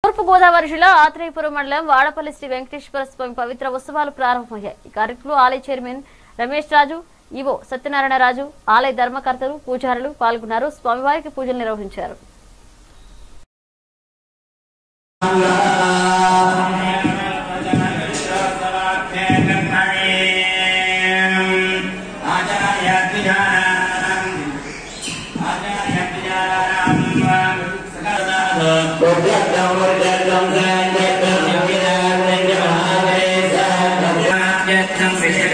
తూర్పు గోదావరి జిల్లా ఆత్రేయపురం మండలం వాడపల్లి శ్రీ వెంకటేశ్వర స్వామి పవిత్ర ఉత్సవాలు ప్రారంభమయ్యాయి ఈ కార్యక్రమంలో ఆలయ చైర్మన్ రమేష్ రాజు ఈవో సత్యనారాయణ రాజు ఆలయ ధర్మకర్తలు పూజారులు పాల్గొన్నారు స్వామివారికి పూజలు నిర్వహించారు Thank you.